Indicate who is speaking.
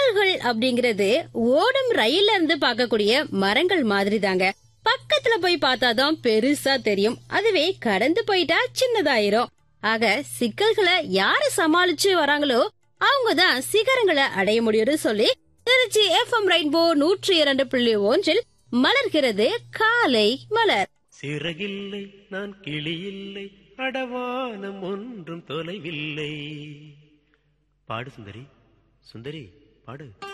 Speaker 1: சிக்கல்கள் அப்படிங்கறது ஓடும் ரயில்ல இருந்து பார்க்கக்கூடிய மரங்கள் மாதிரி தாங்க பக்கத்துல போய் பார்த்தாதான் பெருசா தெரியும் அதுவே கடந்து போயிட்டா சின்னதாயிரும் ஆக சிக்கல்களை யாரு சமாளிச்சு வராங்களோ அவங்கதான் சிகரங்களை அடைய முடியும்னு சொல்லி திருச்சி எஃப்எம் ரெயின்போ நூற்றி இரண்டு புள்ளி ஒன்றில் மலர்கிறது காலை மலர்
Speaker 2: சிறகில்லை நான் கிளியில்லை அடவானம் ஒன்றும் தொலைவில்லை பாடு சுந்தரி சுந்தரி பாடு